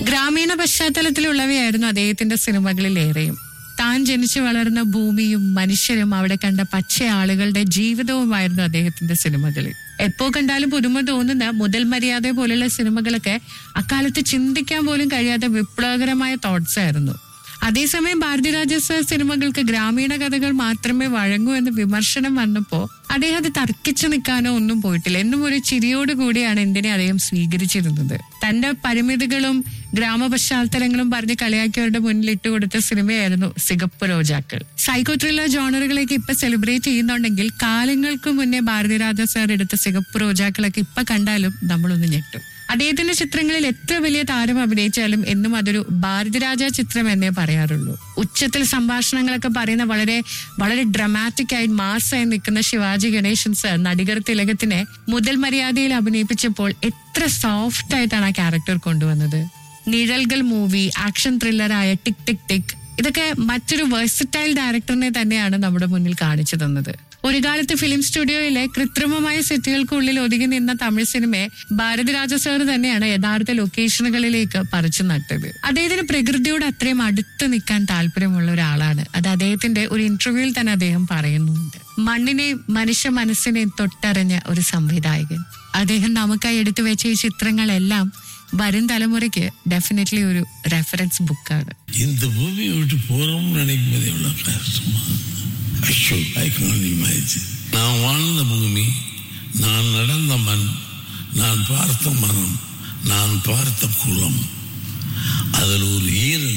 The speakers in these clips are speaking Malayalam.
ഗ്രാമീണ പശ്ചാത്തലത്തിലുള്ളവയായിരുന്നു അദ്ദേഹത്തിന്റെ സിനിമകളിലേറെയും താൻ ജനിച്ചു വളർന്ന ഭൂമിയും മനുഷ്യരും അവിടെ കണ്ട പച്ച ആളുകളുടെ ജീവിതവുമായിരുന്നു അദ്ദേഹത്തിന്റെ സിനിമകളിൽ എപ്പോ കണ്ടാലും പുതുമ തോന്നുന്ന മുതൽ മര്യാദ പോലുള്ള സിനിമകളൊക്കെ അക്കാലത്ത് ചിന്തിക്കാൻ പോലും കഴിയാത്ത വിപ്ലവകരമായ തോട്ട്സ് ആയിരുന്നു അതേസമയം ഭാരതിരാജ സർ സിനിമകൾക്ക് ഗ്രാമീണ കഥകൾ മാത്രമേ വഴങ്ങൂ എന്ന് വിമർശനം വന്നപ്പോ അദ്ദേഹം അത് തർക്കിച്ചു നിൽക്കാനോ ഒന്നും പോയിട്ടില്ല എന്നും ഒരു ചിരിയോട് കൂടിയാണ് എന്തിനെ അദ്ദേഹം സ്വീകരിച്ചിരുന്നത് തന്റെ പരിമിതികളും ഗ്രാമപശ്ചാത്തലങ്ങളും പറഞ്ഞ് കളിയാക്കിയവരുടെ മുന്നിൽ ഇട്ടുകൊടുത്ത സിനിമയായിരുന്നു സിഗപ്പ് റോജാക്കൾ സൈക്കോ ത്രില്ലർ ജോണറുകളൊക്കെ ഇപ്പൊ സെലിബ്രേറ്റ് ചെയ്യുന്നുണ്ടെങ്കിൽ കാലങ്ങൾക്ക് മുന്നേ ഭാരതിരാജ സാർ എടുത്ത സിഗപ്പ് റോജാക്കളൊക്കെ ഇപ്പൊ കണ്ടാലും നമ്മളൊന്ന് ഞെട്ടും അദ്ദേഹത്തിന്റെ ചിത്രങ്ങളിൽ എത്ര വലിയ താരം അഭിനയിച്ചാലും എന്നും അതൊരു ഭാരതിരാജ ചിത്രം എന്നേ പറയാറുള്ളൂ ഉച്ചത്തിൽ സംഭാഷണങ്ങളൊക്കെ പറയുന്ന വളരെ വളരെ ഡ്രമാറ്റിക് ആയി മാസായി നിൽക്കുന്ന ശിവാജി ഗണേശൻ സർ നടികർ തിലകത്തിനെ മുതൽ മര്യാദയിൽ അഭിനയിപ്പിച്ചപ്പോൾ എത്ര സോഫ്റ്റ് ആയിട്ടാണ് ആ ക്യാരക്ടർ കൊണ്ടുവന്നത് നിഴൽകൾ മൂവി ആക്ഷൻ ത്രില്ലറായ ടിക് ടിക് ടിക് ഇതൊക്കെ മറ്റൊരു വെർസറ്റൈൽ ഡയറക്ടറിനെ തന്നെയാണ് നമ്മുടെ മുന്നിൽ കാണിച്ചു തന്നത് ഒരു കാലത്ത് ഫിലിം സ്റ്റുഡിയോയിലെ കൃത്രിമമായ സെറ്റുകൾക്കുള്ളിൽ ഒതുങ്ങി നിന്ന തമിഴ് സിനിമയെ ഭാരതിരാജ സാർ തന്നെയാണ് യഥാർത്ഥ ലൊക്കേഷനുകളിലേക്ക് പറിച്ചു നട്ടത് അദ്ദേഹത്തിന് പ്രകൃതിയോട് അത്രയും അടുത്ത് നിൽക്കാൻ താല്പര്യമുള്ള ഒരാളാണ് അത് അദ്ദേഹത്തിന്റെ ഒരു ഇന്റർവ്യൂവിൽ തന്നെ അദ്ദേഹം പറയുന്നുണ്ട് മണ്ണിനെയും മനുഷ്യ മനസ്സിനെയും തൊട്ടറിഞ്ഞ ഒരു സംവിധായകൻ അദ്ദേഹം നമുക്കായി എടുത്തു വെച്ച ഈ ചിത്രങ്ങളെല്ലാം വരും തലമുറയ്ക്ക് ഡെഫിനറ്റ്ലി ഒരു റെഫറൻസ് ബുക്കാണ് இந்த பூமியை விட்டு போறோம்னு நினைக்கும்போது எவ்வளவு கஷ்டமா ஐயோ ஐ கான் இமேஜின் நான் வாழ்ந்த பூமி நான் நடந்த மண் நான் பார்த்த மனம் நான் பார்த்த குளம் அதில் ஒரு ஈரம்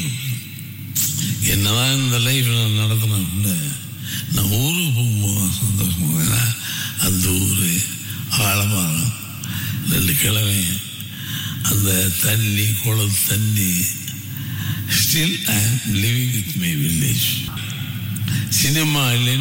என்னதான் இந்த லைஃப் நான் நடத்தினா கூட நான் ஊருக்கு போகும்போது சந்தோஷமா ஏன்னா அந்த ஊர் ஆழமாகும் ரெண்டு கிழமை அந்த தண்ணி குளம் தண்ணி still I am living with my village. Cinema